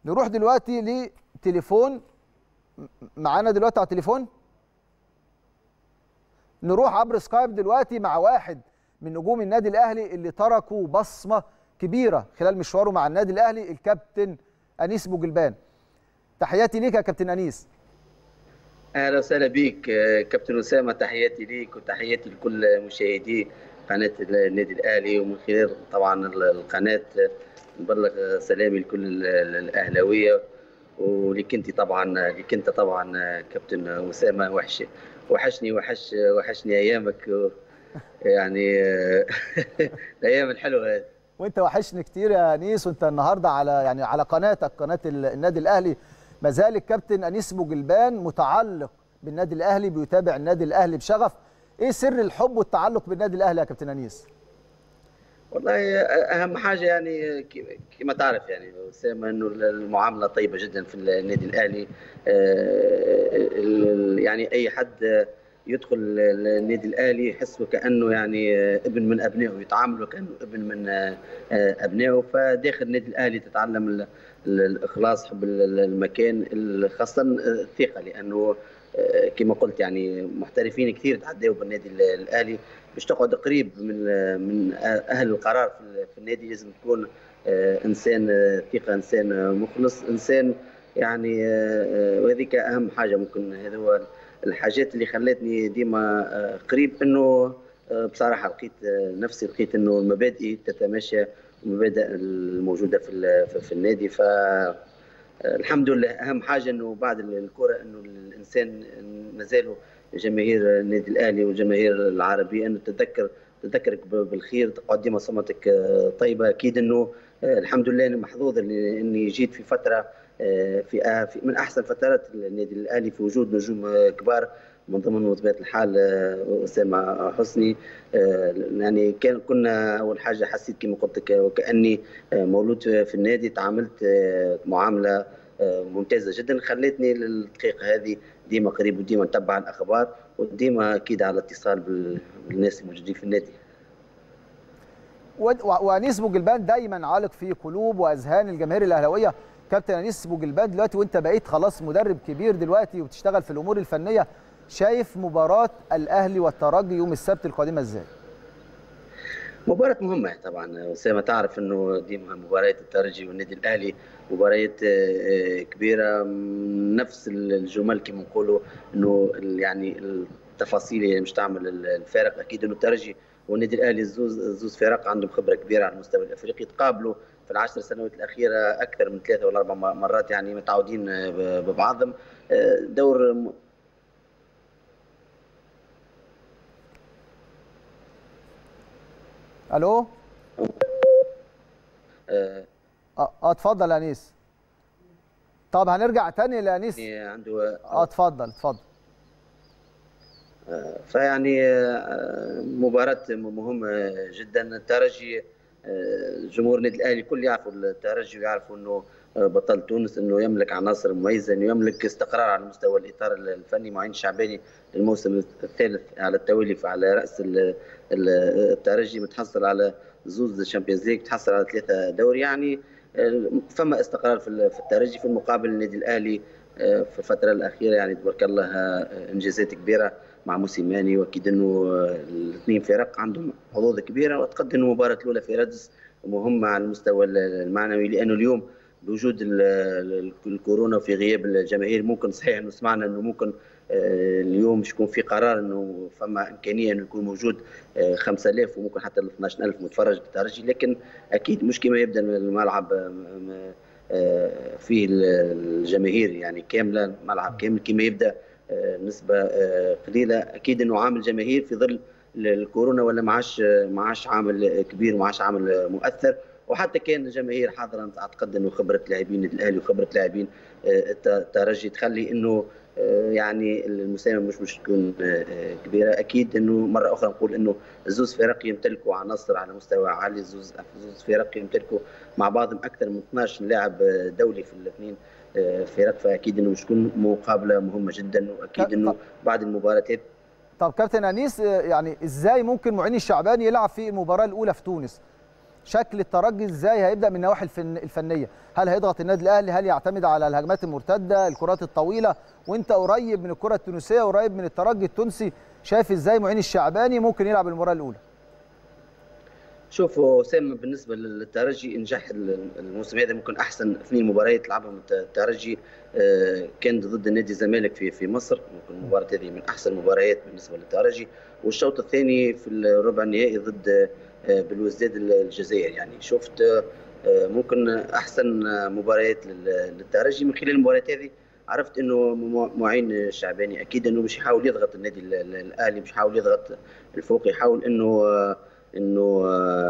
نروح دلوقتي لتليفون معانا دلوقتي على التليفون نروح عبر سكايب دلوقتي مع واحد من نجوم النادي الاهلي اللي تركوا بصمه كبيره خلال مشواره مع النادي الاهلي الكابتن انيس بوجلبان تحياتي ليك يا كابتن انيس اهلا وسهلا بيك كابتن اسامه تحياتي ليك وتحياتي لكل مشاهدي قناه النادي الاهلي ومن خلال طبعا القناه نبلغ سلامي لكل الاهلاويه وليك انت طبعا ليك انت طبعا كابتن اسامه وحش وحشني وحش وحشني ايامك يعني الايام الحلوه هذه وانت وحشني كتير يا انيس وانت النهارده على يعني على قناتك قناه النادي الاهلي ما زال الكابتن انيس بوجلبان متعلق بالنادي الاهلي بيتابع النادي الاهلي بشغف ايه سر الحب والتعلق بالنادي الاهلي يا كابتن انيس والله اهم حاجه يعني كما تعرف يعني اسامه انه المعامله طيبه جدا في النادي الاهلي يعني اي حد يدخل النادي الاهلي يحس وكانه يعني ابن من ابنائه يتعامل وكانه ابن من ابنائه فداخل النادي الاهلي تتعلم الاخلاص حب المكان خاصه الثقه لانه كما قلت يعني محترفين كثير تعدوا بالنادي الاهلي باش تقعد قريب من من اهل القرار في النادي لازم تكون انسان ثقه انسان مخلص انسان يعني وهذيك اهم حاجه ممكن هذا هو الحاجات اللي خلتني ديما قريب انه بصراحه لقيت نفسي لقيت انه المبادئ تتماشى المبادئ الموجوده في في النادي ف الحمد لله اهم حاجه انه بعد الكره انه الانسان مازالوا جماهير النادي الاهلي والجماهير العربيه انه تتذكر تذكرك بالخير تقعد ديما صمتك طيبه اكيد انه الحمد لله انا محظوظ اني جيت في فتره في من احسن فترات النادي الاهلي في وجود نجوم كبار من ضمن بطبيعه الحال اسامه حسني يعني كان كنا اول حاجه حسيت كما قلت لك وكاني مولود في النادي تعاملت معامله ممتازه جدا خلتني للدقيقه هذه ديما قريب وديما نتبع الاخبار وديما اكيد على اتصال بالناس الموجودين في النادي وانيس بوجلبان دايما عالق في قلوب واذهان الجماهير الاهلاويه كابتن انيس بوجلبان دلوقتي وانت بقيت خلاص مدرب كبير دلوقتي وبتشتغل في الامور الفنيه شايف مباراه الاهلي والترجي يوم السبت القادمه ازاي؟ مباراة مهمة طبعا اسامة تعرف انه ديما مباريات الترجي والنادي الاهلي مباريات كبيرة نفس الجمل كما نقولوا انه يعني التفاصيل اللي مش تعمل الفارق اكيد انه الترجي والنادي الاهلي زوز زوز فرق عندهم خبرة كبيرة على المستوى الافريقي تقابلوا في العشر سنوات الاخيرة اكثر من ثلاثة ولا اربع مرات يعني متعودين ببعضهم دور الو اه اه اتفضل يا انيس طب هنرجع تاني لانيس عنده اه اتفضل اتفضل آه فيعني آه مباراة مهمة جدا الترجي آه جمهور النادي الاهلي الكل يعرفوا الترجي ويعرفوا انه بطل تونس انه يملك عناصر مميزه انه يملك استقرار على مستوى الاطار الفني معين شعباني الموسم الثالث على التوالي على راس الترجي متحصل على زوز الشامبيونز ليج متحصل على ثلاثه دوري يعني فما استقرار في الترجي في المقابل النادي الاهلي في الفتره الاخيره يعني تبارك الله انجازات كبيره مع موسيماني واكيد انه الاثنين فرق عندهم حظوظ كبيره واعتقد انه المباراه الاولى في رادس مهمه على المستوى المعنوي لانه اليوم بوجود الكورونا وفي غياب الجماهير ممكن صحيح انه سمعنا انه ممكن اليوم مش يكون في قرار انه فما امكانيه انه يكون موجود 5000 وممكن حتى 12000 متفرج بالترجي لكن اكيد مش كما يبدا الملعب فيه الجماهير يعني كامله ملعب كامل كما يبدا نسبه قليله اكيد انه عامل جماهير في ظل الكورونا ولا معاش معاش عامل كبير معاش عامل مؤثر وحتى كان الجماهير حاضره اعتقد انه خبره لاعبين الاهلي وخبره لاعبين الترجي تخلي انه يعني المساهمه مش مش تكون كبيره اكيد انه مره اخرى نقول انه زوز فرق يمتلكوا عناصر على مستوى عالي زوز زوز فرق يمتلكوا مع بعضهم اكثر من 12 لاعب دولي في الاثنين فرق فاكيد انه مش تكون مقابله مهمه جدا واكيد انه بعد المباراتات طب كابتن انيس يعني ازاي ممكن معين الشعباني يلعب في المباراه الاولى في تونس شكل الترجي ازاي هيبدا من النواحي الفن الفنيه هل هيضغط النادي الاهلي هل يعتمد على الهجمات المرتده الكرات الطويله وانت قريب من الكره التونسيه قريب من الترجي التونسي شايف ازاي معين الشعباني ممكن يلعب المباراه الاولى شوفوا سام بالنسبه للترجي انجح الموسم هذا ممكن احسن اثنين مباريات لعبهم الترجي كان ضد نادي الزمالك في في مصر ممكن المباراه هذه من احسن المباريات بالنسبه للترجي والشوط الثاني في الربع النهائي ضد بالوزداد الجزائر يعني شفت ممكن احسن مباريات للترجي من خلال المباريات هذه عرفت انه معين الشعباني اكيد انه مش يحاول يضغط النادي الاهلي مش يحاول يضغط الفوق يحاول انه انه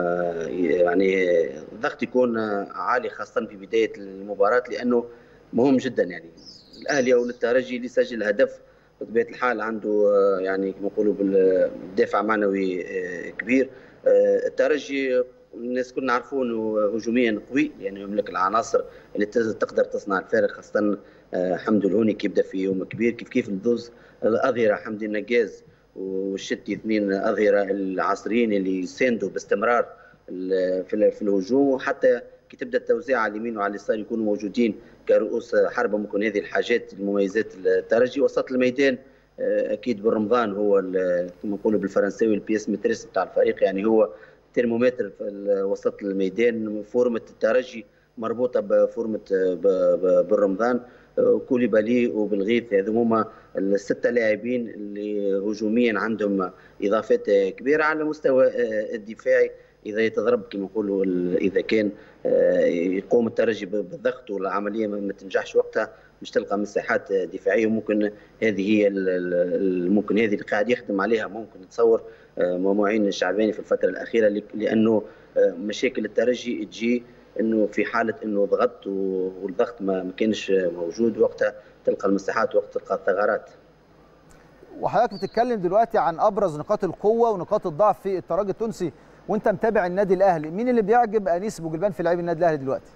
يعني الضغط يكون عالي خاصه في بدايه المباراه لانه مهم جدا يعني الاهلي او الترجي اللي سجل هدف بطبيعه الحال عنده يعني كما نقولوا بالدافع معنوي كبير الترجي الناس كلنا نعرفوه انه هجوميا قوي يعني يملك العناصر اللي تقدر تصنع الفارق خاصه حمد الهوني كيبدا في يوم كبير كيف كيف الدوز الاظهره حمدي النجاز والشتي اثنين اظهره العصريين اللي يساندوا باستمرار في الهجوم وحتى كي تبدا التوزيع على اليمين وعلى اليسار يكونوا موجودين كرؤوس حربه ممكن هذه الحاجات المميزات الترجي وسط الميدان اكيد بالرمضان هو كما نقولوا بالفرنساوي البيس متريس بتاع الفريق يعني هو ترمومتر في وسط الميدان فورمه الترجي مربوطه بفورمه بالرمضان كوليبالي وبالغيث هذو هما الستة لاعبين اللي هجوميا عندهم اضافات كبيره على المستوى الدفاعي اذا يتضرب كما نقولوا اذا كان يقوم الترجي بالضغط والعمليه ما تنجحش وقتها مش تلقى مساحات دفاعيه وممكن هذه هي ممكن هذه اللي قاعد يخدم عليها ممكن نتصور معين الشعباني في الفتره الاخيره لانه مشاكل الترجي تجي انه في حاله انه ضغط والضغط ما كانش موجود وقتها تلقى المساحات وقت تلقى الثغرات وحضرتك بتتكلم دلوقتي عن ابرز نقاط القوه ونقاط الضعف في الترجي التونسي وانت متابع النادي الاهلي مين اللي بيعجب انيس بوجلبان في لعيب النادي الاهلي دلوقتي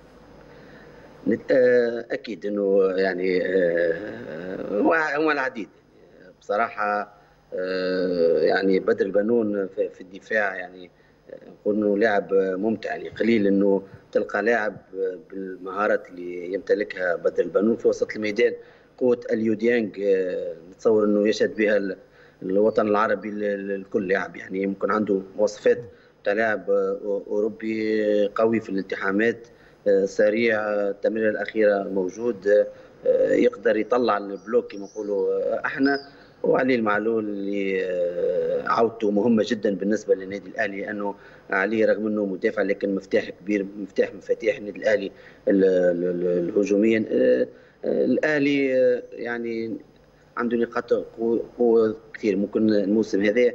اكيد انه يعني هو العديد بصراحه يعني بدر البنون في الدفاع يعني نقول انه لاعب ممتع يعني قليل انه تلقى لاعب بالمهارات اللي يمتلكها بدر البنون في وسط الميدان قوه اليوديانج نتصور انه يشهد بها الوطن العربي الكل لاعب يعني ممكن عنده مواصفات تاع لاعب اوروبي قوي في الالتحامات سريع التمريره الاخيره موجود يقدر يطلع البلوك كما نقولوا احنا وعلي المعلول اللي عودته مهمه جدا بالنسبه للنادي الاهلي لانه علي رغم انه مدافع لكن مفتاح كبير مفتاح مفاتيح النادي الاهلي الهجوميا الاهلي يعني عنده نقاط قوه كثير ممكن الموسم هذا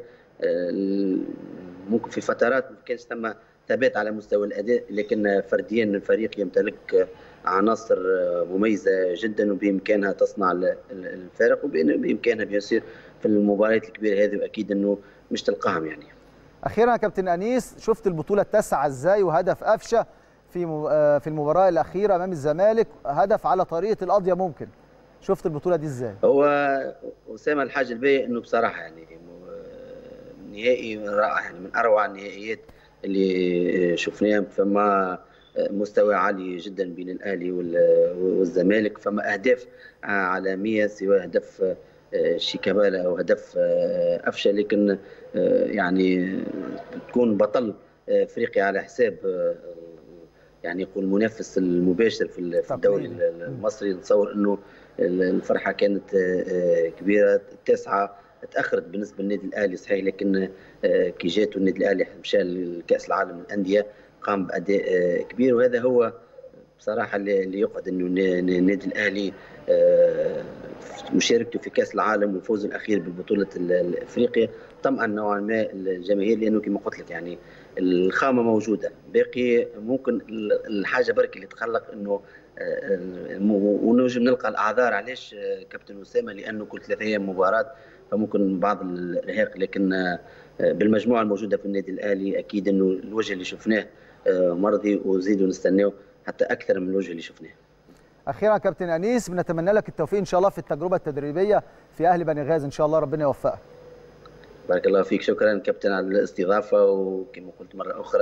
ممكن في فترات ما كانش ثم ثبات على مستوى الاداء لكن فرديا الفريق يمتلك عناصر مميزه جدا وبامكانها تصنع الفارق وبامكانها بيصير في المباريات الكبيره هذه واكيد انه مش تلقاهم يعني. اخيرا كابتن انيس شفت البطوله التاسعه ازاي وهدف قفشه في في المباراه الاخيره امام الزمالك هدف على طريقه القضيه ممكن شفت البطوله دي ازاي؟ هو اسامه الحاج الباقي انه بصراحه يعني نهائي رائع يعني من اروع النهائيات اللي شفناها فما مستوى عالي جدا بين الاهلي والزمالك فما اهداف عالميه سواء هدف شيكابالا او هدف افشا لكن يعني تكون بطل افريقيا على حساب يعني يقول المنافس المباشر في الدوري المصري نتصور انه الفرحه كانت كبيره التاسعه تاخرت بالنسبه للنادي الاهلي صحيح لكن كي جاته النادي الاهلي مشى لكاس العالم للانديه قام باداء كبير وهذا هو بصراحه اللي يقعد انه النادي الاهلي مشاركته في كاس العالم والفوز الاخير ببطوله افريقيا طمأن نوعا ما الجماهير لانه كما قلت لك يعني الخامه موجوده باقي ممكن الحاجه برك اللي تخلق انه ونجم نلقى الاعذار علاش كابتن اسامه لانه كل ثلاث ايام مباراه فممكن بعض الارهاق لكن بالمجموعه الموجوده في النادي الاهلي اكيد انه الوجه اللي شفناه مرضي وزيدوا نستناه حتى اكثر من الوجه اللي شفناه. اخيرا كابتن انيس بنتمنى لك التوفيق ان شاء الله في التجربه التدريبيه في اهلي بني غازي ان شاء الله ربنا يوفقك. بارك الله فيك شكرا كابتن على الاستضافه وكما قلت مره اخرى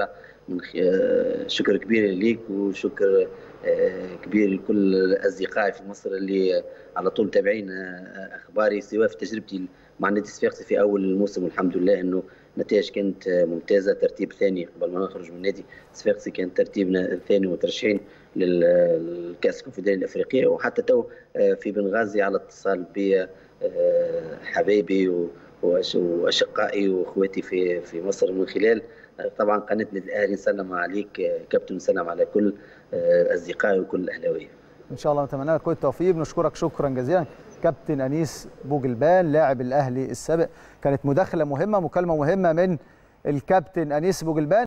من شكر كبير ليك وشكر كبير لكل اصدقائي في مصر اللي على طول متابعين اخباري سواء في تجربتي مع نادي صفاقسي في اول الموسم والحمد لله انه النتائج كانت ممتازه ترتيب ثاني قبل ما نخرج من نادي صفاقسي كان ترتيبنا الثاني وترشحين للكاس الكونفدراليه الافريقيه وحتى تو في بنغازي على اتصال ب حبايبي واشقائي واخواتي في في مصر من خلال طبعا قناه النادي الاهلي نسلم عليك كابتن نسلم على كل اصدقائي وكل الاهلاويه. ان شاء الله نتمنى لك كل التوفيق بنشكرك شكرا جزيلا كابتن انيس بوجلبان لاعب الاهلي السابق كانت مداخله مهمه مكالمه مهمه من الكابتن انيس بوجلبان